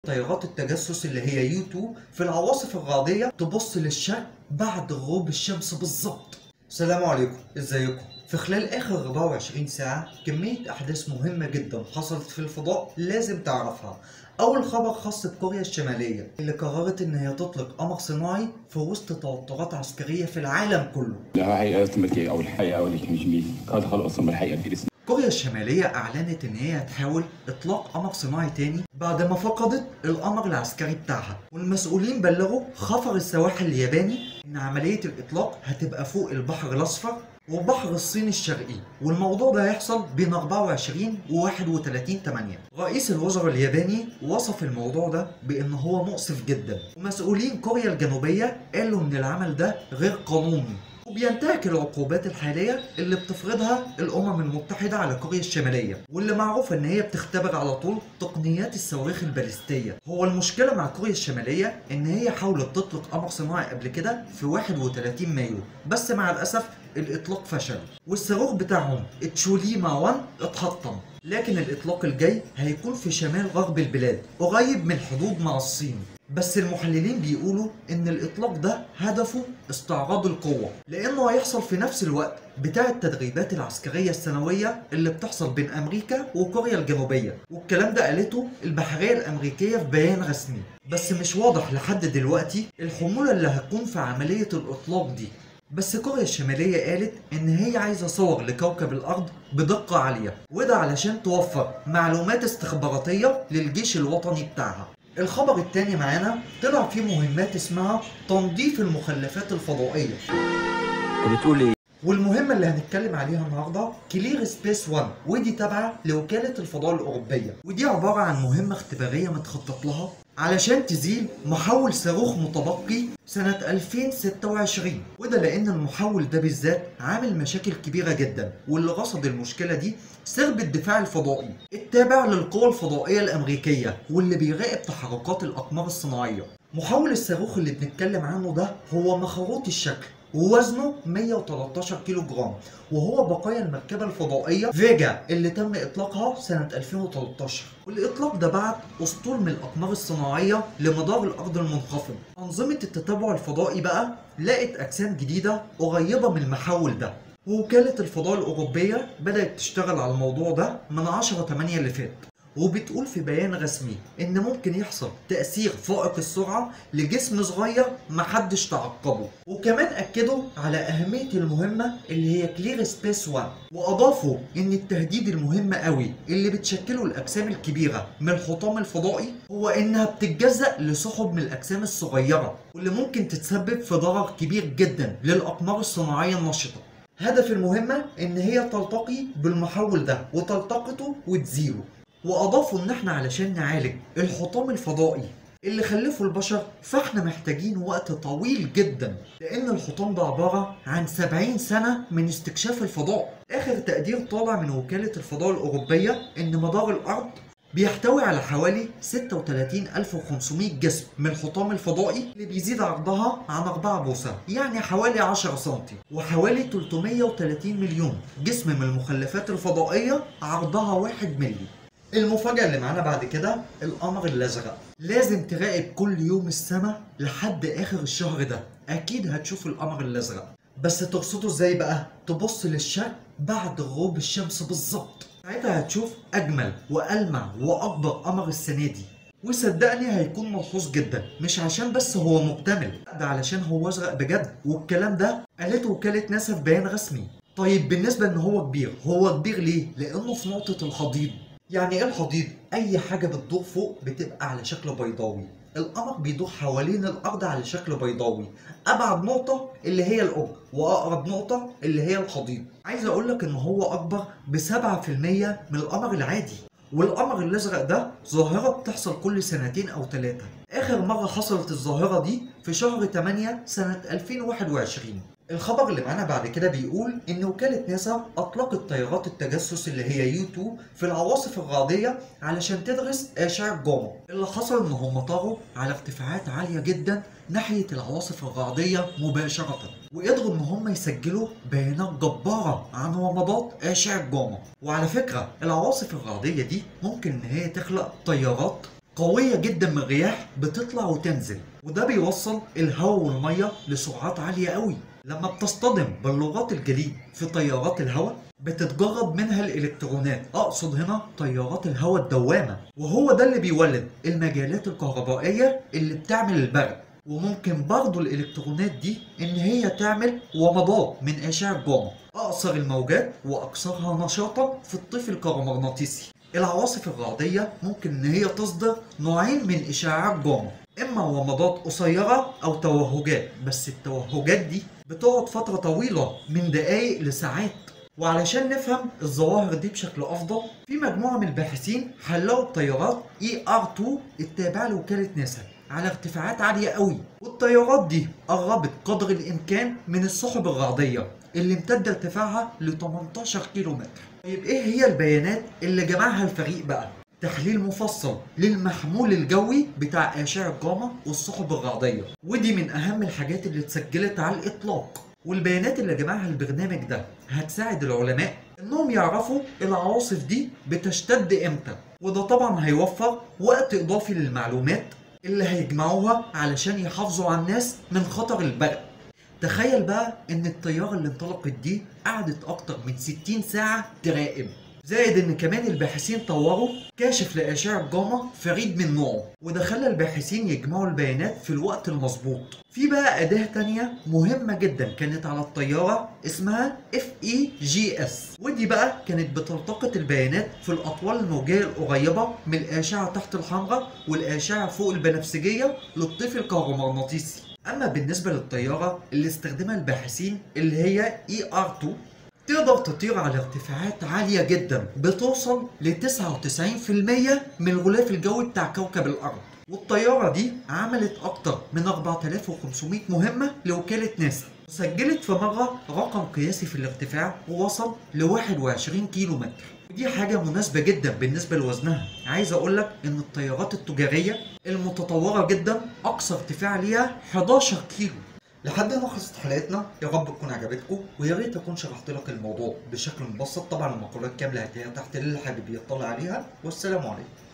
طيارات التجسس اللي هي يو 2 في العواصف الرعدية تبص للشرق بعد غروب الشمس بالظبط السلام عليكم ازيكم في خلال اخر 24 ساعة كمية احداث مهمة جدا حصلت في الفضاء لازم تعرفها اول خبر خاص بكوريا الشمالية اللي قررت ان هي تطلق قمر صناعي في وسط توترات عسكرية في العالم كله الحقيقة تمكي أو الحقيقة أو اللي كان جميل هذا خلق أصلا بالحقيقة في اسم كوريا الشمالية أعلنت إن هي هتحاول إطلاق قمر صناعي تاني بعد ما فقدت القمر العسكري بتاعها والمسؤولين بلغوا خفر السواحل الياباني إن عملية الإطلاق هتبقى فوق البحر الأصفر وبحر الصين الشرقي والموضوع ده هيحصل بين 24 و 31 8 رئيس الوزراء الياباني وصف الموضوع ده بان هو مؤسف جدا ومسؤولين كوريا الجنوبيه قالوا ان العمل ده غير قانوني وبينتهك العقوبات الحالية اللي بتفرضها الأمم المتحدة على كوريا الشمالية واللي معروف إن هي بتختبر على طول تقنيات الصواريخ الباليستية هو المشكلة مع كوريا الشمالية إن هي حاولت تطلق قمر صناعي قبل كده في 31 مايو بس مع الأسف الإطلاق فشل والصاروخ بتاعهم تشوليما 1 اتحطم لكن الإطلاق الجاي هيكون في شمال غرب البلاد قريب من الحدود مع الصين بس المحللين بيقولوا ان الاطلاق ده هدفه استعراض القوة لانه هيحصل في نفس الوقت بتاع التدريبات العسكرية السنوية اللي بتحصل بين امريكا وكوريا الجنوبية والكلام ده قالته البحرية الامريكية في بيان رسمي بس مش واضح لحد دلوقتي الحمولة اللي هتكون في عملية الاطلاق دي بس كوريا الشمالية قالت إن هي عايزة صور لكوكب الأرض بدقة عالية وده علشان توفر معلومات استخباراتية للجيش الوطني بتاعها الخبر التاني معانا طلع فيه مهمات اسمها تنظيف المخلفات الفضائية بتقول إيه؟ والمهمة اللي هنتكلم عليها النهاردة كلير سبيس 1 ودي تابعة لوكالة الفضاء الأوروبية ودي عبارة عن مهمة اختبارية متخطط لها علشان تزيل محول صاروخ متبقي سنة 2026 وده لأن المحول ده بالذات عامل مشاكل كبيرة جدا واللي رصد المشكلة دي سرب الدفاع الفضائي التابع للقوى الفضائية الأمريكية واللي بيراقب تحركات الأقمار الصناعية محول الصاروخ اللي بنتكلم عنه ده هو مخروطي الشكل ووزنه 113 كيلو جرام وهو بقايا المركبة الفضائية فيجا اللي تم إطلاقها سنة 2013 والإطلاق ده بعت أسطول من الأقمار الصناعية لمدار الأرض المنخفض أنظمة التتبع الفضائي بقى لقت أجسام جديدة قريبة من المحول ده ووكالة الفضاء الأوروبية بدأت تشتغل على الموضوع ده من 10 8 اللي فات وبتقول في بيان رسمي ان ممكن يحصل تأثير فائق السرعة لجسم صغير محدش تعقبه وكمان اكدوا على اهمية المهمة اللي هي كلير سبيس 1 واضافوا ان التهديد المهم قوي اللي بتشكله الاجسام الكبيرة من الحطام الفضائي هو انها بتتجزأ لسحب من الاجسام الصغيرة واللي ممكن تتسبب في ضرر كبير جدا للاقمار الصناعية النشطة هدف المهمة ان هي تلتقي بالمحول ده وتلتقطه وتزيله واضافوا ان احنا علشان نعالج الحطام الفضائي اللي خلفه البشر فاحنا محتاجين وقت طويل جدا لان الحطام ده عبارة عن 70 سنة من استكشاف الفضاء اخر تقدير طالع من وكالة الفضاء الاوروبية ان مدار الارض بيحتوي على حوالي 36500 جسم من الحطام الفضائي اللي بيزيد عرضها عن 4 بوصة يعني حوالي 10 سم وحوالي 330 مليون جسم من المخلفات الفضائية عرضها 1 ملي المفاجأة اللي معانا بعد كده القمر الأزرق لازم تراقب كل يوم السماء لحد آخر الشهر ده أكيد هتشوف القمر الأزرق بس ترصده ازاي بقى؟ تبص للشرق بعد غروب الشمس بالظبط ساعتها هتشوف أجمل وألمع وأكبر قمر السنة دي وصدقني هيكون ملحوظ جدا مش عشان بس هو مكتمل ده علشان هو ازرق بجد والكلام ده قالته وكالة ناسا في بيان رسمي طيب بالنسبة ان هو كبير هو كبير ليه؟ لانه في نقطة الحضيض يعني ايه الحضيض؟ أي حاجة بتدور فوق بتبقى على شكل بيضاوي القمر بيدور حوالين الأرض على شكل بيضاوي أبعد نقطة اللي هي القرب وأقرب نقطة اللي هي الحضيض عايز أقول لك إن هو أكبر بسبعة في المية من القمر العادي والقمر الأزرق ده ظاهرة بتحصل كل سنتين أو ثلاثة آخر مرة حصلت الظاهرة دي في شهر 8 سنة 2021 الخبر اللي معانا بعد كده بيقول ان وكالة ناسا اطلقت طيارات التجسس اللي هي يو 2 في العواصف الرعدية علشان تدرس اشعة جاما اللي حصل ان هم طاروا على ارتفاعات عالية جدا ناحية العواصف الرعدية مباشرة وقدروا ان هم يسجلوا بيانات جبارة عن ومضات اشعة جاما وعلى فكرة العواصف الرعدية دي ممكن ان هي تخلق طيارات قوية جدا من الرياح بتطلع وتنزل وده بيوصل الهواء والمية لسرعات عالية قوي لما بتصطدم بلغات الجليد في طيارات الهواء بتتجرد منها الالكترونات اقصد هنا طيارات الهواء الدوامة وهو ده اللي بيولد المجالات الكهربائية اللي بتعمل البرق وممكن برضو الالكترونات دي ان هي تعمل ومضات من اشعة جاما اقصر الموجات واكثرها نشاطا في الطيف الكهرومغناطيسي العواصف الرعدية ممكن ان هي تصدر نوعين من اشعاعات جاما اما ومضات قصيرة او توهجات بس التوهجات دي بتقعد فترة طويلة من دقايق لساعات وعلشان نفهم الظواهر دي بشكل افضل في مجموعة من الباحثين حلقوا الطيارات اي ار 2 التابعة لوكالة ناسا على ارتفاعات عالية قوي والطيارات دي قربت قدر الامكان من السحب الرعدية اللي امتد ارتفاعها ل 18 كيلو متر طيب ايه هي البيانات اللي جمعها الفريق بقى تحليل مفصل للمحمول الجوي بتاع أشعة جاما والسحب الرعدية ودي من أهم الحاجات اللي اتسجلت على الإطلاق والبيانات اللي جمعها البرنامج ده هتساعد العلماء انهم يعرفوا العواصف دي بتشتد امتى وده طبعا هيوفر وقت اضافي للمعلومات اللي هيجمعوها علشان يحافظوا على الناس من خطر البرق تخيل بقى ان الطيارة اللي انطلقت دي قعدت اكتر من 60 ساعة تراقب زائد ان كمان الباحثين طوروا كاشف لاشعة جاما فريد من نوعه وده خلى الباحثين يجمعوا البيانات في الوقت المظبوط في بقى اداة تانية مهمة جدا كانت على الطيارة اسمها FEGS ودي بقى كانت بتلتقط البيانات في الاطوال الموجية القريبة من الاشعة تحت الحمراء والاشعة فوق البنفسجية للطيف الكهرومغناطيسي اما بالنسبة للطيارة اللي استخدمها الباحثين اللي هي ER2 تقدر تطير على ارتفاعات عالية جدا بتوصل ل 99% من الغلاف الجوي بتاع كوكب الأرض والطيارة دي عملت أكتر من 4500 مهمة لوكالة ناسا سجلت في مرة رقم قياسي في الارتفاع ووصل ل 21 كيلو متر ودي حاجة مناسبة جدا بالنسبة لوزنها عايز اقول لك ان الطيارات التجارية المتطورة جدا اقصى ارتفاع ليها 11 كيلو لحد هنا خلصت حلقتنا يا رب تكون عجبتكم ويا ريت اكون شرحت لك الموضوع بشكل مبسط طبعا المقالات كامله هتلاقيها تحت اللي حابب يطلع عليها والسلام عليكم